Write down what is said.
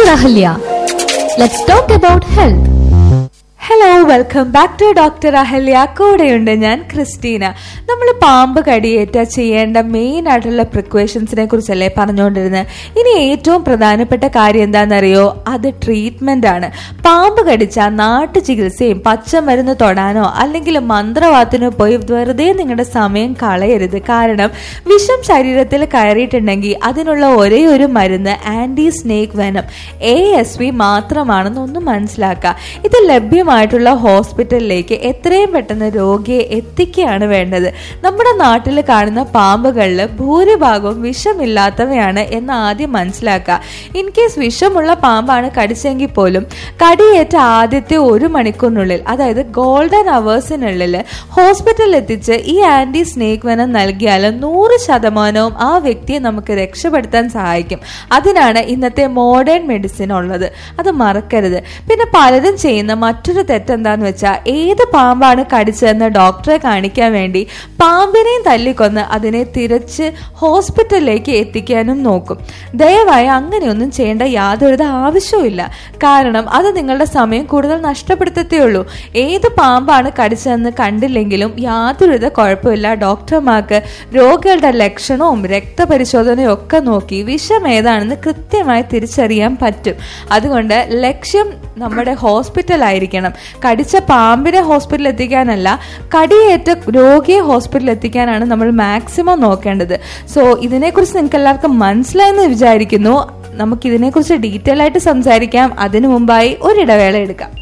Dr. Ahalya. Let's talk about health. Hello welcome back to doctor Ahalya കൂടെയുണ്ട് ഞാൻ Christina നമ്മൾ പാമ്പ് കടിയേറ്റ ചെയ്യേണ്ട മെയിൻ ആയിട്ടുള്ള പ്രിക്വേഷൻസിനെ കുറിച്ചല്ലേ പറഞ്ഞുകൊണ്ടിരുന്നത് ഇനി ഏറ്റവും പ്രധാനപ്പെട്ട കാര്യം എന്താണെന്നറിയോ അത് ട്രീറ്റ്മെന്റ് ആണ് പാമ്പ് കടിച്ച നാട്ടു ചികിത്സയും പച്ചമരുന്ന് തൊടാനോ അല്ലെങ്കിൽ മന്ത്രവാത്തിനോ പോയി വെറുതെ നിങ്ങളുടെ സമയം കളയരുത് കാരണം വിഷം ശരീരത്തിൽ കയറിയിട്ടുണ്ടെങ്കിൽ അതിനുള്ള ഒരേ ഒരു മരുന്ന് anti snake venom A S V മാത്രമാണെന്ന് ഒന്ന് മനസ്സിലാക്കുക ഇത് ലഭ്യമായിട്ടുള്ള ഹോസ്പിറ്റലിലേക്ക് എത്രയും പെട്ടെന്ന് രോഗിയെ എത്തിക്കുകയാണ് വേണ്ടത് നമ്മുടെ നാട്ടിൽ കാണുന്ന പാമ്പുകളിൽ ഭൂരിഭാഗവും വിഷമില്ലാത്തവയാണ് എന്ന് ആദ്യം മനസ്സിലാക്കുക ഇൻ കേസ് വിഷമുള്ള പാമ്പാണ് കടിച്ചെങ്കിൽ പോലും കടിയേറ്റ ആദ്യത്തെ ഒരു മണിക്കൂറിനുള്ളിൽ അതായത് ഗോൾഡൻ അവേഴ്സിനുള്ളിൽ ഹോസ്പിറ്റലിൽ എത്തിച്ച് ഈ ആന്റി സ്നേക്ക് വെനം നൽകിയാൽ നൂറ് ശതമാനവും ആ വ്യക്തിയെ നമുക്ക് രക്ഷപ്പെടുത്താൻ സഹായിക്കും അതിനാണ് ഇന്നത്തെ മോഡേൺ മെഡിസിൻ ഉള്ളത് അത് മറക്കരുത് പിന്നെ പലരും ചെയ്യുന്ന മറ്റൊരു തെറ്റെന്താന്ന് വെച്ചാൽ ഏത് പാമ്പാണ് കടിച്ചതെന്ന് ഡോക്ടറെ കാണിക്കാൻ വേണ്ടി പാമ്പിനെയും തല്ലിക്കൊന്ന് അതിനെ തിരച്ച് ഹോസ്പിറ്റലിലേക്ക് എത്തിക്കാനും നോക്കും ദയവായി അങ്ങനെയൊന്നും ചെയ്യേണ്ട യാതൊരു ആവശ്യവുമില്ല കാരണം അത് നിങ്ങളുടെ സമയം കൂടുതൽ നഷ്ടപ്പെടുത്തത്തേ ഉള്ളൂ ഏത് പാമ്പാണ് കടിച്ചതെന്ന് കണ്ടില്ലെങ്കിലും യാതൊരുവിധ കുഴപ്പമില്ല ഡോക്ടർമാർക്ക് രോഗികളുടെ ലക്ഷണവും രക്തപരിശോധനയും ഒക്കെ നോക്കി വിഷം ഏതാണെന്ന് കൃത്യമായി തിരിച്ചറിയാൻ പറ്റും അതുകൊണ്ട് ലക്ഷ്യം നമ്മുടെ ഹോസ്പിറ്റലായിരിക്കണം കടിച്ച പാമ്പിനെ ഹോസ്പിറ്റലിൽ എത്തിക്കാനല്ല കടിയേറ്റ രോഗിയെ ഹോസ്പിറ്റലിൽ എത്തിക്കാനാണ് നമ്മൾ മാക്സിമം നോക്കേണ്ടത് സോ ഇതിനെക്കുറിച്ച് നിങ്ങൾക്ക് എല്ലാവർക്കും മനസ്സിലായെന്ന് വിചാരിക്കുന്നു നമുക്ക് ഇതിനെക്കുറിച്ച് ഡീറ്റെയിൽ ആയിട്ട് സംസാരിക്കാം അതിനു മുമ്പായി ഒരിടവേള എടുക്കാം